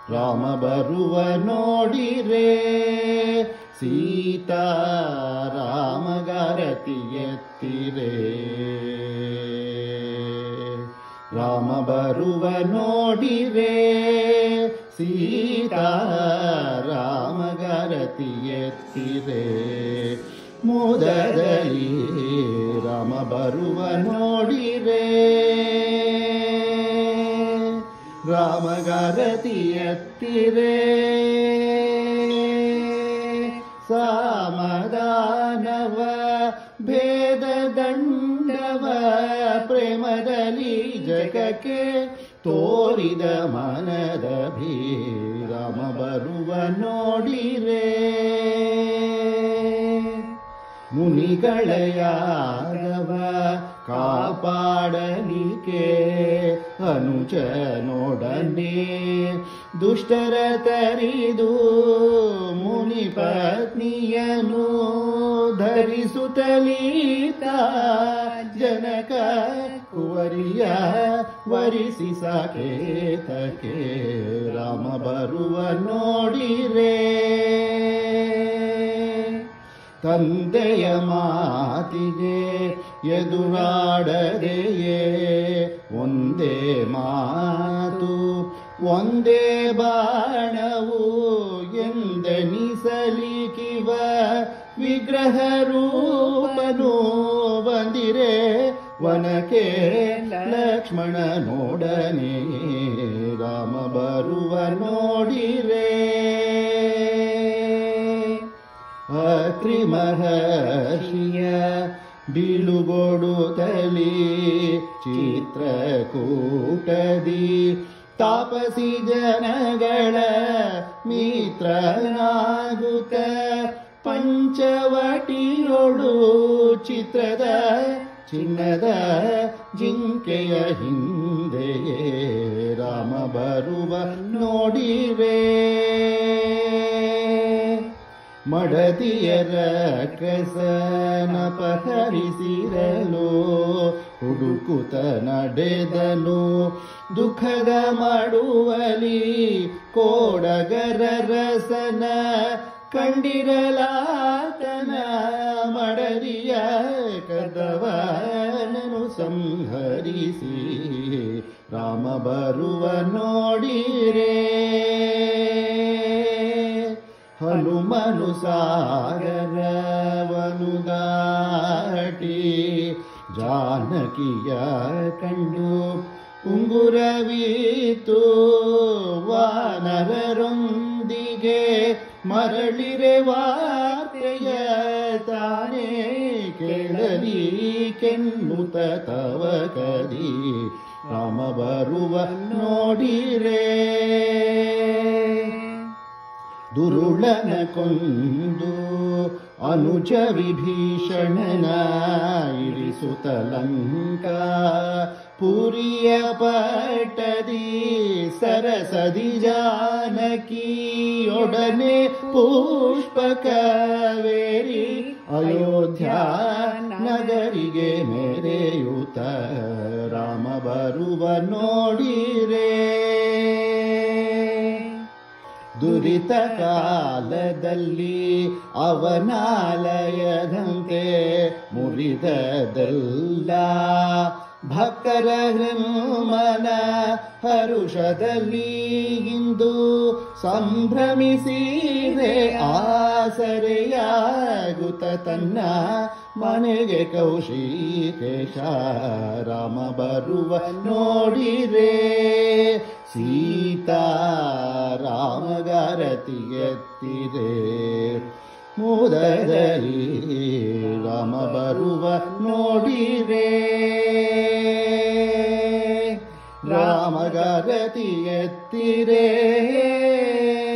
ರಾಮ ಬರುವ ನೋಡಿರೆ ಸೀತಾ ರಾಮಗಾರತಿ ಎತ್ತಿರೆ ರಾಮ ಬರುವ ನೋಡಿರೆ ಸೀತಾ ರಾಮಗಾರತಿ ಎತ್ತಿರೆ ಮೋದದಲ್ಲಿ ರಾಮ ಬರುವ ನೋಡಿರೆ ರಾಮಗಾರತಿ ಎತ್ತಿರೆ ಸಾಮದಾನವ ಭೇದ ದಂಡವ ಪ್ರೇಮದಲ್ಲಿ ಜಗಕ್ಕೆ ತೋರಿದ ಮನದ ಭೀರಮ ಬರುವ ನೋಡಿರೆ ಮುನಿಗಳ ಯಾದವ ಕಾಪಾಡಲಿಕ್ಕೆ ಅನುಜ ನೋಡನೆ ದುಷ್ಟರ ತರಿದು ಮುನಿ ಪತ್ನಿಯನು ಧರಿಸುತ್ತಲೀತ ಜನಕ ಕುವರಿಯ ವರಿಸಿ ಸಾಕೇತಕ್ಕೆ ರಾಮ ಬರುವ ನೋಡಿರೆ ತಂದೆಯ ಮಾತಿಗೆ ಎದುರಾಡದೆಯೇ ಒಂದೇ ಮಾತು ಒಂದೇ ಬಾಣವು ಎಂದೆನಿಸಲಿಕಿವ ವಿಗ್ರಹ ರೂಪನು ಬಂದಿರೆ ವನಕ್ಕೆ ಲಕ್ಷ್ಮಣ ನೋಡನೆ ರಾಮ ಬರುವ ನೋಡಿರೆ ಅತ್ರಿ ಮಹರ್ಷಿಯ ಬೀಳುಗೊಡುತ್ತಲಿ ಚಿತ್ರಕೂಟದಿ ತಾಪಸಿ ಜನಗಳ ಮಿತ್ರನಾಗುತ್ತ ಪಂಚವಟಿಯೊಳು ಚಿತ್ರದ ಚಿನ್ನದ ಜಿಂಕೆಯ ಹಿಂದೆಯೇ ರಾಮ ಬರುವ ನೋಡಿರೆ ಮಡದಿಯರ ಕಸನ ಪಹರಿಸಿರಲು ಹುಡುಕುತ ನಡೆದನು ದುಃಖದ ಮಾಡುವಲಿ ಕೋಡಗರ ರಸನ ಕಂಡಿರಲಾತನ ಮಡದಿಯ ಕದವನನು ಸಂಹರಿಸಿ ರಾಮ ಬರುವ ನೋಡಿರೆ ಹನುಮನು ಸಾಗರವನು ದಾಟಿ ಜಾನಕಿಯ ಕಂಡು ಉಂಗುರವೀತು ವಾನರರೊಂದಿಗೆ ಮರಳಿರೆ ವಾರ್ತೆಯ ತಾನೇ ಕೇಳಲಿ ಕೆನ್ನುತ ತವ ಕದಿ ರಾಮ ಬರುವ ನೋಡಿರೆ ದುರುಳನ ಕೊಂದು ಅನುಜ ವಿಭೀಷಣನ ಇರಿಸುತ್ತ ಲಂಕ ಪುರಿಯ ಪಟ್ಟದಿ ಸರಸದಿ ಜಾನಕಿಯೊಡನೆ ಪುಷ್ಪಕವೇರಿ ಅಯೋಧ್ಯ ನಗರಿಗೆ ಮೆರೆಯುತ್ತ ರಾಮ ಬರುವ ನೋಡಿರೆ ದುರಿತ ಕಾಲದಲ್ಲಿ ಅವನಾಲಯದಂತೆ ಮುರಿದದಲ್ಲ ಭಕ್ತರ ಹೃನ್ಮನ ಹರುಷದಲ್ಲಿ ಇಂದು ಸಂಭ್ರಮಿಸಿದೆ ಆಸರೆಯಾಗುತ್ತ ತನ್ನ ಮನೆಗೆ ಕೌಶಿಕೇಶ ರಾಮ ಬರುವ ನೋಡಿರೆ ಸೀತಾ ರಾಮಗಾರತಿ ಎತ್ತಿದೆ ಮುದರಲ್ಲಿ ರಾಮ ಬರುವ ನೋಡಿರೆ ರಾಮಗಾರತಿ ಎತ್ತಿರೆ